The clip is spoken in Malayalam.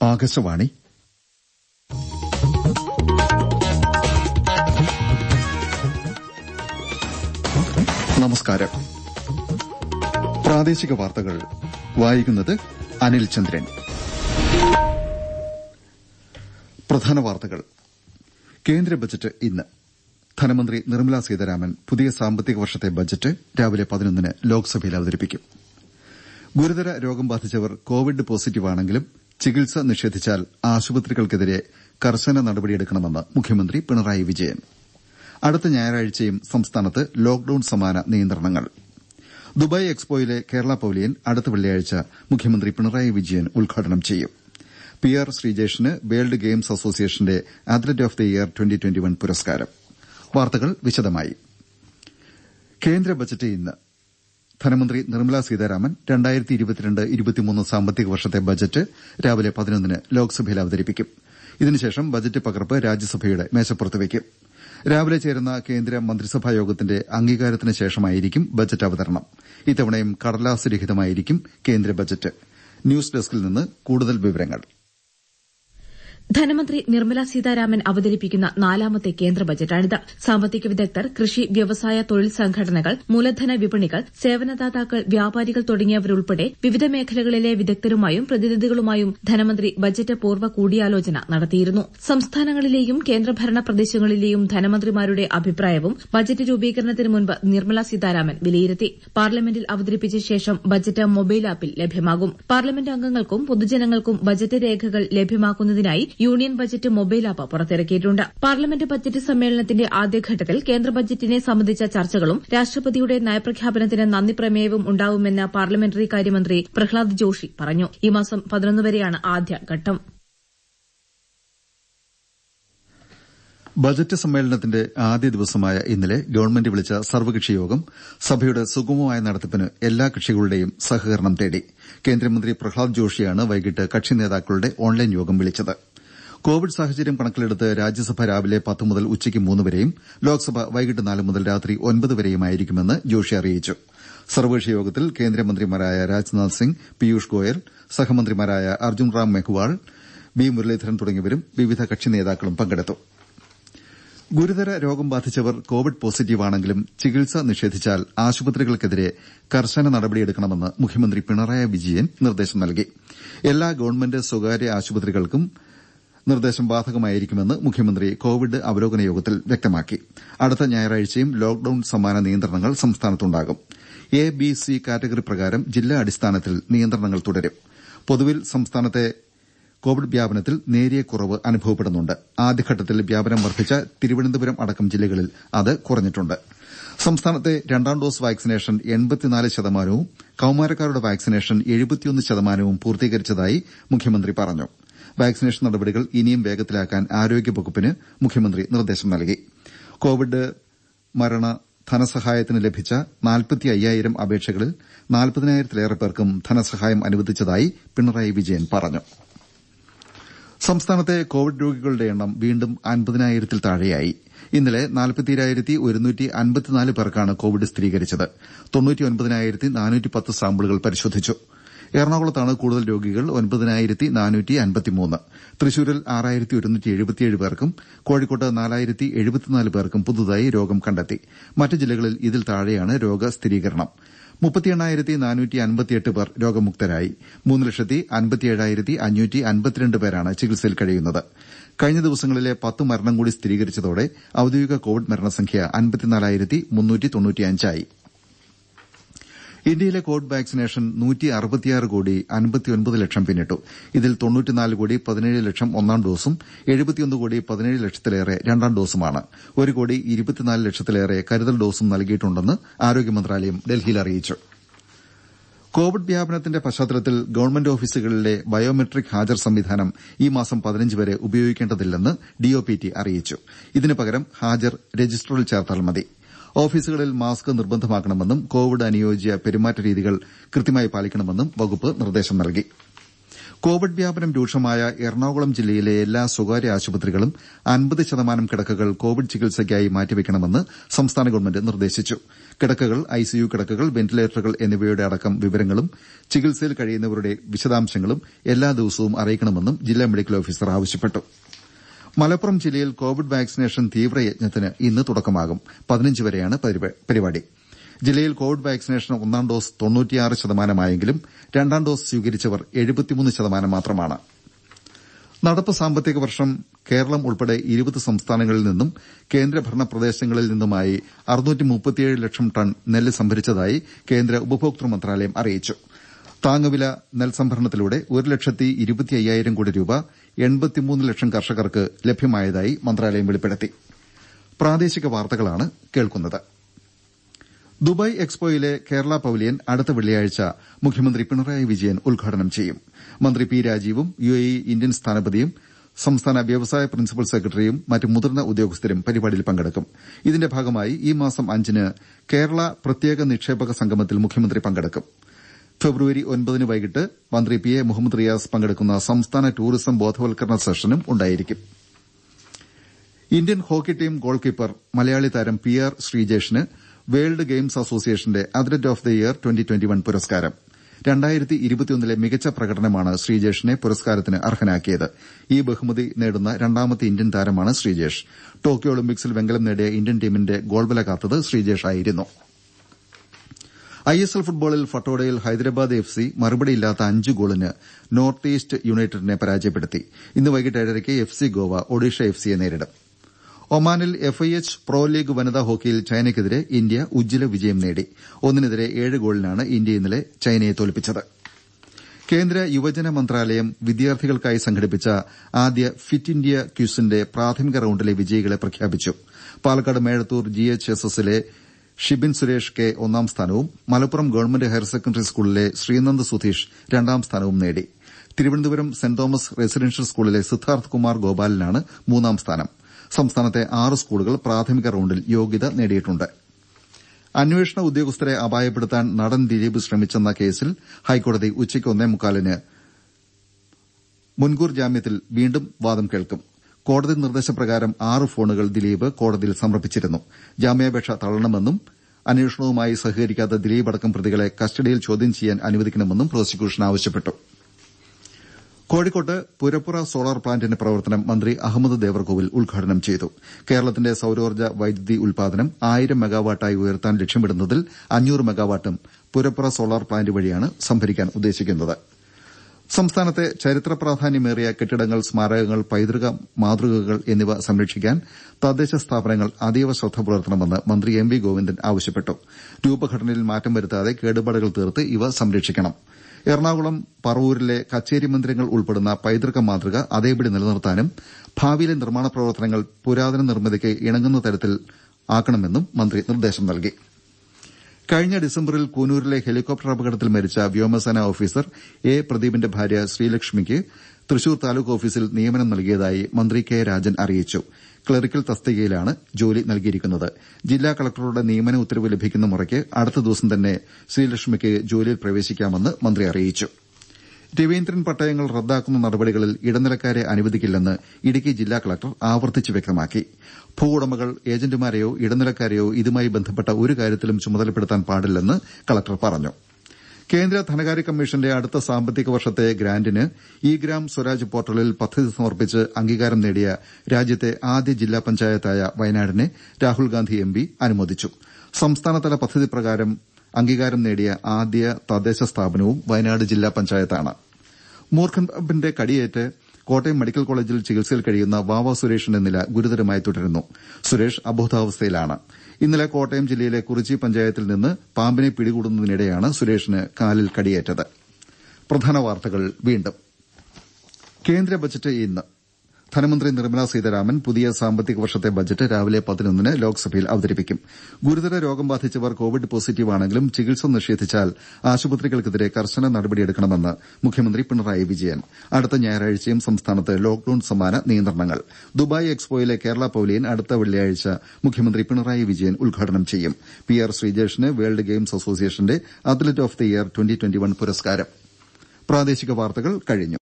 ആകാശവാണി നമസ്കാരം പ്രാദേശിക വാർത്തകൾ വായിക്കുന്നത് അനിൽ ചന്ദ്രൻ പ്രധാന വാർത്തകൾ കേന്ദ്ര ബജറ്റ് ഇന്ന് ധനമന്ത്രി നിർമ്മലാ സീതാരാമൻ പുതിയ സാമ്പത്തിക വർഷത്തെ ബജറ്റ് രാവിലെ പതിനൊന്നിന് ലോക്സഭയിൽ അവതരിപ്പിക്കും ഗുരുതര രോഗം ബാധിച്ചവർ കോവിഡ് പോസിറ്റീവാണെങ്കിലും ചികിത്സ നിഷേധിച്ചാൽ ആശുപത്രികൾക്കെതിരെ കർശന നടപടിയെടുക്കണമെന്ന് മുഖ്യമന്ത്രി പിണറായി വിജയൻ അടുത്ത ഞായറാഴ്ചയും സംസ്ഥാനത്ത് ലോക്ഡൌൺ സമാന നിയന്ത്രണങ്ങൾ ദുബായ് എക്സ്പോയിലെ കേരള പവലിയൻ അടുത്ത വെള്ളിയാഴ്ച മുഖ്യമന്ത്രി പിണറായി വിജയൻ ഉദ്ഘാടനം ചെയ്യും പി ആർ ശ്രീജേഷിന് വേൾഡ് ഗെയിംസ് അസോസിയേഷന്റെ അത്ലറ്റ് ഓഫ് ദി ഇയർ പുരസ്കാരം വാർത്തകൾ വിശദമായി കേന്ദ്ര ബജറ്റ് ഇന്ന് ധനമന്ത്രി നിർമ്മലാ സീതാരാമൻ സാമ്പത്തിക വർഷത്തെ ബജറ്റ് രാവിലെ പതിനൊന്നിന് ലോക്സഭയിൽ അവതരിപ്പിക്കും ഇതിനുശേഷം ബജറ്റ് പകർപ്പ് രാജ്യസഭയുടെ മേശപ്പുറത്ത് വയ്ക്കും രാവിലെ ചേരുന്ന കേന്ദ്ര മന്ത്രിസഭാ യോഗത്തിന്റെ അംഗീകാരത്തിന് ശേഷമായിരിക്കും ബജറ്റ് അവതരണം ഇത്തവണയും കടലാസ് രഹിതമായിരിക്കും കേന്ദ്ര ബജറ്റ് ന്യൂസ് ഡെസ്കിൽ നിന്ന് കൂടുതൽ വിവരങ്ങൾ ധനമന്ത്രി നിർമ്മല സീതാരാമൻ അവതരിപ്പിക്കുന്ന നാലാമത്തെ കേന്ദ്ര ബജറ്റാണിത് സാമ്പത്തിക വിദഗ്ധർ കൃഷി വ്യവസായ തൊഴിൽ സംഘടനകൾ മൂലധന വിപണികൾ സേവനദാതാക്കൾ വ്യാപാരികൾ തുടങ്ങിയവരുൾപ്പെടെ വിവിധ മേഖലകളിലെ വിദഗ്ധരുമായും പ്രതിനിധികളുമായും ധനമന്ത്രി ബജറ്റ് പൂർവ്വ കൂടിയാലോചന നടത്തിയിരുന്നു സംസ്ഥാനങ്ങളിലെയും കേന്ദ്രഭരണ പ്രദേശങ്ങളിലെയും ധനമന്ത്രിമാരുടെ അഭിപ്രായവും ബജറ്റ് രൂപീകരണത്തിന് മുൻപ് നിർമ്മല സീതാരാമൻ വിലയിരുത്തി പാർലമെന്റിൽ അവതരിപ്പിച്ച ശേഷം ബജറ്റ് മൊബൈൽ ആപ്പിൽ ലഭ്യമാകും പാർലമെന്റ് അംഗങ്ങൾക്കും പൊതുജനങ്ങൾക്കും ബജറ്റ് രേഖകൾ ലഭ്യമാക്കുന്നതിനായി യൂണിയൻ ബജറ്റ് മൊബൈൽ ആപ്പ് പുറത്തിറക്കിയിട്ടുണ്ട് പാർലമെന്റ് ബജറ്റ് സമ്മേളനത്തിന്റെ ആദ്യഘട്ടത്തിൽ കേന്ദ്ര ബജറ്റിനെ സംബന്ധിച്ച ചർച്ചകളും രാഷ്ട്രപതിയുടെ നയപ്രഖ്യാപനത്തിന് നന്ദി പ്രമേയവും ഉണ്ടാവുമെന്ന് പാർലമെന്ററി കാര്യമന്ത്രി പ്രഹ്ലാദ് ജോഷി പറഞ്ഞു ഈ മാസം പതിനൊന്ന് വരെയാണ് ആദ്യഘട്ടം ബജറ്റ് സമ്മേളനത്തിന്റെ ആദ്യ ദിവസമായ ഇന്നലെ ഗവൺമെന്റ് വിളിച്ച സർവകക്ഷി യോഗം സഭയുടെ സുഗമമായ നടത്തിപ്പിന് എല്ലാ കക്ഷികളുടെയും സഹകരണം തേടി കേന്ദ്രമന്ത്രി പ്രഹ്ലാദ് ജോഷിയാണ് വൈകിട്ട് കക്ഷി നേതാക്കളുടെ ഓൺലൈൻ യോഗം വിളിച്ചത് കോവിഡ് സാഹചര്യം കണക്കിലെടുത്ത് രാജ്യസഭ രാവിലെ പത്ത് മുതൽ ഉച്ചയ്ക്ക് മൂന്ന് വരെയും ലോക്സഭ വൈകിട്ട് നാല് മുതൽ രാത്രി ഒൻപത് വരെയുമായിരിക്കുമെന്ന് ജോഷി അറിയിച്ചു സർവകക്ഷി യോഗത്തിൽ കേന്ദ്രമന്ത്രിമാരായ രാജ്നാഥ് സിംഗ് പീയൂഷ് ഗോയൽ സഹമന്ത്രിമാരായ അർജുൻ റാം മെഹ്വാൾ വി മുരളീധരൻ തുടങ്ങിയവരും വിവിധ കക്ഷി നേതാക്കളും പങ്കെടുത്തു ഗുരുതര രോഗം ബാധിച്ചവർ കോവിഡ് പോസിറ്റീവാണെങ്കിലും ചികിത്സ നിഷേധിച്ചാൽ ആശുപത്രികൾക്കെതിരെ കർശന നടപടിയെടുക്കണമെന്ന് മുഖ്യമന്ത്രി പിണറായി വിജയൻ നിർദ്ദേശം നൽകി എല്ലാ ഗവൺമെന്റ് സ്വകാര്യ ആശുപത്രികൾക്കും നിർദ്ദേശം ബാധകമായിരിക്കുമെന്ന് മുഖ്യമന്ത്രി കോവിഡ് അവലോകന യോഗത്തിൽ വ്യക്തമാക്കി അടുത്ത ഞായറാഴ്ചയും ലോക്ഡൌൺ സമാന നിയന്ത്രണങ്ങൾ സംസ്ഥാനത്തുണ്ടാകും എ ബി സി കാറ്റഗറി പ്രകാരം ജില്ലാ അടിസ്ഥാനത്തിൽ നിയന്ത്രണങ്ങൾ തുടരും പൊതുവിൽ സംസ്ഥാനത്തെ കോവിഡ് വ്യാപനത്തിൽ നേരിയ കുറവ് അനുഭവപ്പെടുന്നുണ്ട് ആദ്യഘട്ടത്തിൽ വ്യാപനം വർദ്ധിച്ച തിരുവനന്തപുരം അടക്കം ജില്ലകളിൽ അത് കുറഞ്ഞിട്ടുണ്ട് സംസ്ഥാനത്തെ രണ്ടാം ഡോസ് വാക്സിനേഷൻ ശതമാനവും കൌമാരക്കാരുടെ വാക്സിനേഷൻ ശതമാനവും പൂർത്തീകരിച്ചതായി മുഖ്യമന്ത്രി പറഞ്ഞു വാക്സിനേഷൻ നടപടികൾ ഇനിയും വേഗത്തിലാക്കാൻ ആരോഗ്യവകുപ്പിന് മുഖ്യമന്ത്രി നിർദ്ദേശം നൽകി കോവിഡ് മരണ ധനസഹായത്തിന് ലഭിച്ച നാൽപ്പത്തി അയ്യായിരം അപേക്ഷകളിൽ നാൽപ്പതിനായിരത്തിലേറെ പേർക്കും ധനസഹായം അനുവദിച്ചതായി പിണറായി വിജയൻ പറഞ്ഞു സംസ്ഥാനത്തെ കോവിഡ് രോഗികളുടെ എണ്ണം വീണ്ടും അൻപതിനായിരത്തിൽ താഴെയായി ഇന്നലെ പേർക്കാണ് കോവിഡ് സ്ഥിരീകരിച്ചത് സാമ്പിളുകൾ പരിശോധിച്ചു എറണാകുളത്താണ് കൂടുതൽ രോഗികൾ തൃശൂരിൽ പേർക്കും കോഴിക്കോട്ട് പേർക്കും പുതുതായി രോഗം കണ്ടെത്തി മറ്റ് ജില്ലകളിൽ ഇതിൽ താഴെയാണ് രോഗസ്ഥിരീകരണം പേർ രോഗമുക്തരായി മൂന്ന് ലക്ഷത്തി അൻപത്തിയേഴായിരത്തി അഞ്ഞൂറ്റി അൻപത്തിരണ്ട് പേരാണ് ചികിത്സയിൽ കഴിയുന്നത് കഴിഞ്ഞ ദിവസങ്ങളിലെ പത്ത് മരണം കൂടി സ്ഥിരീകരിച്ചതോടെ ഔദ്യോഗിക കോവിഡ് മരണസംഖ്യ അൻപത്തിനാലായിരത്തി മുന്നൂറ്റി തൊണ്ണൂറ്റിയഞ്ചായി ഇന്ത്യയിലെ കോവിഡ് വാക്സിനേഷൻ കോടി അൻപത്തിയൊൻപത് ലക്ഷം പിന്നിട്ടു ഇതിൽ തൊണ്ണൂറ്റിനാല് കോടി പതിനേഴ് ലക്ഷം ഒന്നാം ഡോസും എഴുപത്തിയൊന്ന് കോടി പതിനേഴ് ലക്ഷത്തിലേറെ രണ്ടാം ഡോസുമാണ് ഒരു കോടി ഇരുപത്തിനാല് ലക്ഷത്തിലേറെ കരുതൽ ഡോസും നൽകിയിട്ടുണ്ടെന്ന് ആരോഗ്യമന്ത്രാലയം ഡൽഹിയിൽ അറിയിച്ചു കോവിഡ് വ്യാപനത്തിന്റെ പശ്ചാത്തലത്തിൽ ഗവൺമെന്റ് ഓഫീസുകളിലെ ബയോമെട്രിക് ഹാജർ സംവിധാനം ഈ മാസം പതിനഞ്ച് വരെ ഉപയോഗിക്കേണ്ടതില്ലെന്ന് ഡിഒപിടി അറിയിച്ചു ഇതിന് പകരം ഹാജർ രജിസ്റ്ററിൽ ചേർത്താൽ മതി ഓഫീസുകളിൽ മാസ്ക് നിർബന്ധമാക്കണമെന്നും കോവിഡ് അനുയോജ്യ പെരുമാറ്റ രീതികൾ കൃത്യമായി പാലിക്കണമെന്നും വകുപ്പ് നിർദ്ദേശം നൽകി കോവിഡ് വ്യാപനം രൂക്ഷമായ എറണാകുളം ജില്ലയിലെ എല്ലാ സ്വകാര്യ ആശുപത്രികളും അൻപത് ശതമാനം കിടക്കകൾ കോവിഡ് ചികിത്സയ്ക്കായി മാറ്റിവെക്കണമെന്ന് സംസ്ഥാന ഗവൺമെന്റ് നിർദ്ദേശിച്ചു കിടക്കകൾ ഐസിയു കിടക്കകൾ വെന്റിലേറ്ററുകൾ എന്നിവയുടെ അടക്കം വിവരങ്ങളും ചികിത്സയിൽ കഴിയുന്നവരുടെ വിശദാംശങ്ങളും എല്ലാ ദിവസവും അറിയിക്കണമെന്നും ജില്ലാ മെഡിക്കൽ ഓഫീസർ ആവശ്യപ്പെട്ടു മലപ്പുറം ജില്ലയിൽ കോവിഡ് വാക്സിനേഷൻ തീവ്രയജ്ഞത്തിന് ഇന്ന് തുടക്കമാകും പതിനഞ്ച് വരെയാണ് പരിപാടി ജില്ലയിൽ കോവിഡ് വാക്സിനേഷൻ ഒന്നാം ഡോസ് തൊണ്ണൂറ്റിയാറ് ശതമാനമായെങ്കിലും രണ്ടാം ഡോസ് സ്വീകരിച്ചവർ എഴുപത്തിമൂന്ന് ശതമാനം മാത്രമാണ് നടപ്പ് സാമ്പത്തിക വർഷം കേരളം ഉൾപ്പെടെ ഇരുപത് സംസ്ഥാനങ്ങളിൽ നിന്നും കേന്ദ്രഭരണ പ്രദേശങ്ങളിൽ നിന്നുമായി ലക്ഷം ടൺ നെല്ല് സംഭരിച്ചതായി കേന്ദ്ര ഉപഭോക്തൃ മന്ത്രാലയം അറിയിച്ചു താങ്ങുവില നെൽസംഭരണത്തിലൂടെ ഒരു ലക്ഷത്തി ഇരുപത്തി അയ്യായിരം കോടി രൂപ എൺപത്തിമൂന്ന് ലക്ഷം കർഷകർക്ക് ലഭ്യമായതായി മന്ത്രാലയം വെളിപ്പെടുത്തി പ്രാദേശിക വാർത്തകളാണ് കേൾക്കുന്നത് ദുബായ് എക്സ്പോയിലെ കേരള പവലിയൻ അടുത്ത വെള്ളിയാഴ്ച മുഖ്യമന്ത്രി പിണറായി വിജയൻ ഉദ്ഘാടനം ചെയ്യും മന്ത്രി പി രാജീവും യുഎഇ ഇന്ത്യൻ സ്ഥാനപതിയും സംസ്ഥാന വ്യവസായ പ്രിൻസിപ്പൽ സെക്രട്ടറിയും മറ്റ് മുതിർന്ന ഉദ്യോഗസ്ഥരും പരിപാടിയിൽ പങ്കെടുക്കും ഇതിന്റെ ഭാഗമായി ഈ മാസം അഞ്ചിന് കേരള പ്രത്യേക നിക്ഷേപക സംഗമത്തിൽ മുഖ്യമന്ത്രി പങ്കെടുക്കും ഫെബ്രുവരി ഒൻപതിന് വൈകിട്ട് മന്ത്രി പി എ മുഹമ്മദ് റിയാസ് പങ്കെടുക്കുന്ന സംസ്ഥാന ടൂറിസം ബോധവൽക്കരണ സെഷനും ഉണ്ടായിരിക്കും Indian hockey team goalkeeper Malayali താരം പി ആർ ശ്രീജേഷിന് വേൾഡ് ഗെയിംസ് അസോസിയേഷന്റെ അത്ലറ്റ് ഓഫ് ദി ഇയർ പുരസ്കാരം ലെ മികച്ച പ്രകടനമാണ് ശ്രീജേഷിനെ പുരസ്കാരത്തിന് അർഹനാക്കിയത് ഈ ബഹുമതി നേടുന്ന രണ്ടാമത്തെ ഇന്ത്യൻ താരമാണ് ശ്രീജേഷ് ടോക്കിയോ ഒളിമ്പിക്സിൽ വെങ്കലം നേടിയ ഇന്ത്യൻ ടീമിന്റെ ഗോൾവല കാത്തത് ശ്രീജേഷായിരുന്നു ഐഎസ്എൽ ഫുട്ബോളിൽ ഫട്ടോഡയിൽ ഹൈദരാബാദ് എഫ് സി മറുപടിയില്ലാത്ത അഞ്ച് ഗോളിന് നോർത്ത് ഈസ്റ്റ് യുണൈറ്റഡിനെ പരാജയപ്പെടുത്തി ഇന്ന് വൈകിട്ട് ഏഴരയ്ക്ക് F C Goa Odisha F സിയെ നേരിടും ഒമാനിൽ എഫ്ഐഎച്ച് പ്രോ ലീഗ് വനിതാ ഹോക്കിയിൽ ചൈനയ്ക്കെതിരെ ഇന്ത്യ ഉജ്ജ്വല വിജയം നേടി ഒന്നിനെതിരെ ഏഴ് ഗോളിനാണ് ഇന്ത്യ ഇന്നലെ ചൈനയെ തോൽപ്പിച്ചത് കേന്ദ്ര യുവജന മന്ത്രാലയം വിദ്യാർത്ഥികൾക്കായി സംഘടിപ്പിച്ച ആദ്യ ഫിറ്റ് ഇന്ത്യ ക്വിസിന്റെ പ്രാഥമിക റൌണ്ടിലെ വിജയികളെ പ്രഖ്യാപിച്ചു പാലക്കാട് മേഴത്തൂർ ജിഎച്ച്എസ്എസിലെ ഷിബിൻ സുരേഷ് കെ ഒന്നാം സ്ഥാനവും മലപ്പുറം ഗവൺമെന്റ് ഹയർ സെക്കൻഡറി സ്കൂളിലെ ശ്രീനന്ദ് സുധീഷ് രണ്ടാം സ്ഥാനവും നേടി തിരുവനന്തപുരം സെന്റ് തോമസ് റെസിഡൻഷ്യൽ സ്കൂളിലെ സിദ്ധാർത്ഥ് കുമാർ ഗോപാലിനാണ് മൂന്നാം സ്ഥാനം സംസ്ഥാനത്തെ ആറ് സ്കൂളുകൾ പ്രാഥമിക റൌണ്ടിൽ യോഗ്യത നേടിയിട്ടുണ്ട് അന്വേഷണ ഉദ്യോഗസ്ഥരെ അപായപ്പെടുത്താൻ നടൻ ദിലീപ് ശ്രമിച്ചെന്ന കേസിൽ ഹൈക്കോടതി ഉച്ചയ്ക്ക് ഒന്നേമുക്കാലിന് മുൻകൂർ ജാമ്യത്തിൽ വീണ്ടും വാദം കേൾക്കും കോടതി നിർദ്ദേശപ്രകാരം ആറ് ഫോണുകൾ ദിലീപ് കോടതിയിൽ സമർപ്പിച്ചിരുന്നു ജാമ്യാപേക്ഷ തള്ളണമെന്നും അന്വേഷണവുമായി സഹകരിക്കാത്ത ദിലീപ് അടക്കം പ്രതികളെ കസ്റ്റഡിയിൽ ചോദ്യം ചെയ്യാൻ അനുവദിക്കണമെന്നും പ്രോസിക്യൂഷൻ ആവശ്യപ്പെട്ടു കോഴിക്കോട്ട് പുരപ്പുറ സോളാർ പ്ലാന്റിന്റെ പ്രവർത്തനം മന്ത്രി അഹമ്മദ് ദേവർകോവിൽ ഉദ്ഘാടനം ചെയ്തു കേരളത്തിന്റെ സൌരോർജ്ജ വൈദ്യുതി ഉൽപാദനം ആയിരം മെഗാവാട്ടായി ഉയർത്താൻ ലക്ഷ്യമിടുന്നതിൽ അഞ്ഞൂറ് മെഗാവാട്ടും പുരപ്പുറ സോളാർ പ്ലാന്റ് വഴിയാണ് സംഭരിക്കാൻ ഉദ്ദേശിക്കുന്നത് സംസ്ഥാനത്തെ ചരിത്ര പ്രാധാന്യമേറിയ കെട്ടിടങ്ങൾ സ്മാരകങ്ങൾ പൈതൃക മാതൃകകൾ എന്നിവ സംരക്ഷിക്കാൻ തദ്ദേശ സ്ഥാപനങ്ങൾ അതീവ ശ്രദ്ധ പുലർത്തണമെന്ന് മന്ത്രി എം വി ഗോവിന്ദൻ ആവശ്യപ്പെട്ടു രൂപഘടനയിൽ മാറ്റം വരുത്താതെ കേടുപാടുകൾ തീർത്ത് ഇവ സംരക്ഷിക്കണം എറണാകുളം പറവൂരിലെ കച്ചേരി മന്ദിരങ്ങൾ ഉൾപ്പെടുന്ന പൈതൃക മാതൃക അതേപടി നിലനിർത്താനും ഭാവിയിലെ നിർമ്മാണ പ്രവർത്തനങ്ങൾ പുരാതന നിർമ്മിതിക്ക് ഇണങ്ങുന്ന തരത്തിലാക്കണമെന്നും മന്ത്രി നിർദ്ദേശം നൽകി കഴിഞ്ഞ ഡിസംബറിൽ കൂനൂരിലെ ഹെലികോപ്റ്റർ അപകടത്തിൽ മരിച്ച വ്യോമസേന ഓഫീസർ എ പ്രദീപിന്റെ ഭാര്യ ശ്രീലക്ഷ്മിക്ക് തൃശൂർ താലൂക്ക് ഓഫീസിൽ നിയമനം നൽകിയതായി മന്ത്രി കെ രാജൻ അറിയിച്ചു ക്ലറിക്കൽ തസ്തികയിലാണ് ജോലി നൽകിയിരിക്കുന്നത് ജില്ലാ കളക്ടറുടെ നിയമന ഉത്തരവ് ലഭിക്കുന്ന മുറയ്ക്ക് അടുത്ത ദിവസം തന്നെ ശ്രീലക്ഷ്മിക്ക് ജോലിയിൽ പ്രവേശിക്കാമെന്ന് മന്ത്രി അറിയിച്ചു രവീന്ദ്രൻ പട്ടയങ്ങൾ റദ്ദാക്കുന്ന നടപടികളിൽ ഇടനിലക്കാരെ അനുവദിക്കില്ലെന്ന് ഇടുക്കി ജില്ലാ കളക്ടർ ആവർത്തിച്ച് വ്യക്തമാക്കി ഭൂവുടമകൾ ഏജന്റുമാരെയോ ഇടനിലക്കാരെയോ ഇതുമായി ബന്ധപ്പെട്ട ഒരു കാര്യത്തിലും ചുമതലപ്പെടുത്താൻ പാടില്ലെന്ന് കളക്ടർ പറഞ്ഞു കേന്ദ്ര ധനകാര്യ കമ്മീഷന്റെ അടുത്ത സാമ്പത്തിക വർഷത്തെ ഗ്രാന്റിന് ഇ ഗ്രാം സ്വരാജ് പോർട്ടലിൽ പദ്ധതി സമർപ്പിച്ച് അംഗീകാരം നേടിയ രാജ്യത്തെ ആദ്യ ജില്ലാ പഞ്ചായത്തായ വയനാടിനെ രാഹുൽ ഗാന്ധി എംപി അനുമോദിച്ചു സംസ്ഥാനതല പദ്ധതി പ്രകാരം അംഗീകാരം നേടിയ ആദ്യ തദ്ദേശ സ്ഥാപനവും വയനാട് ജില്ലാ പഞ്ചായത്താണ് മൂർഖൻ പാമ്പിന്റെ കടിയേറ്റ് കോട്ടയം മെഡിക്കൽ കോളേജിൽ ചികിത്സയിൽ കഴിയുന്ന വാവ സുരേഷിന്റെ നില ഗുരുതരമായി തുടരുന്നു സുരേഷ് അബോധാവസ്ഥയിലാണ് ഇന്നലെ കോട്ടയം ജില്ലയിലെ കുറിച്ചി പഞ്ചായത്തിൽ നിന്ന് പാമ്പിനെ പിടികൂടുന്നതിനിടെയാണ് സുരേഷിന് കാലിൽ കടിയേറ്റത് പ്രധാന വാർത്തകൾ വീണ്ടും കേന്ദ്ര ബജറ്റ് ഇന്ന് ധനമന്ത്രി നിർമ്മലാ സീതാരാമൻ പുതിയ സാമ്പത്തിക വർഷത്തെ ബജറ്റ് രാവിലെ പതിനൊന്നിന് ലോക്സഭയിൽ അവതരിപ്പിക്കും ഗുരുതര രോഗം ബാധിച്ചവർ കോവിഡ് പോസിറ്റീവാണെങ്കിലും ചികിത്സ നിഷേധിച്ചാൽ ആശുപത്രികൾക്കെതിരെ കർശന നടപടിയെടുക്കണമെന്ന് മുഖ്യമന്ത്രി പിണറായി വിജയൻ അടുത്ത ഞായറാഴ്ചയും സംസ്ഥാനത്ത് ലോക്ഡൌൺ സമാന നിയന്ത്രണങ്ങൾ ദുബായ് എക്സ്പോയിലെ കേരള പവലിയൻ അടുത്ത വെള്ളിയാഴ്ച മുഖ്യമന്ത്രി പിണറായി വിജയൻ ഉദ്ഘാടനം ചെയ്യും പി ആർ ശ്രീജേഷിന് വേൾഡ് ഗെയിംസ് അസോസിയേഷന്റെ അത്ലറ്റ് ഓഫ് ദി ഇയർ പുരസ്കാരം പ്രാദേശിക വാർത്തകൾ കഴിഞ്ഞു